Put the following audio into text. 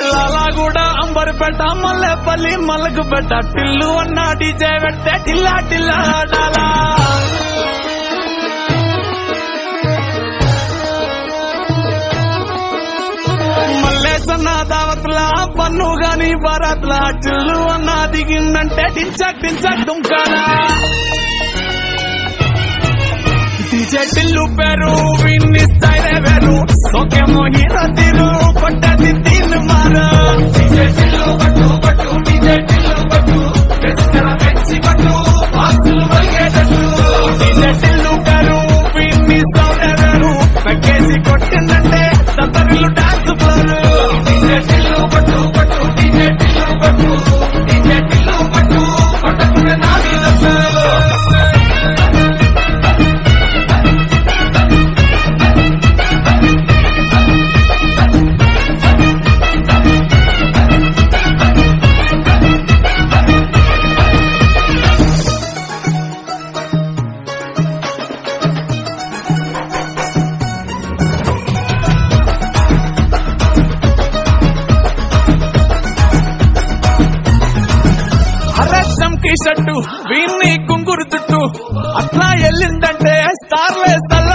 లాలా కూడా అంబర్పేట మల్లెపల్లి మలకు పెట్ట టిల్లు అన్న డీజే పెట్టే టిల్లా టిల్లా డాలా మల్లేసన్న దావత్ల పన్ను గాని బారాత్ల చిల్లు అన్న దిగిందంటే టించక్ టించక్ దుంకాలా డీజే టిల్లు పేరు విన్ని స్టైలే వేరు సోకేమో హీరో తీరు కొట్టది తీన్ మారు డీజే టిల్లు పట్టు పట్టు డీజే టిల్లు పట్టు పెంచర పెంచి పట్టు బాక్సులు వలిగేటట్టు డీజే టిల్లు పేరు విన్ని సౌండే వేరు పెక్కేసి కొట్టిందంటే దత్తరిల్లు డాన్స్ ఫ్లోర్ డీజే టిల్లు పట్టు పట్టు డీజే టిల్లు పట్టు డీజే టిల్లు పట్టు కొట్టకునే నా మీద పేరు అరసం కి షట్టు వీన్ని కుంగురు చుట్టూ అట్లా ఎల్లిందంటే స్టార్లే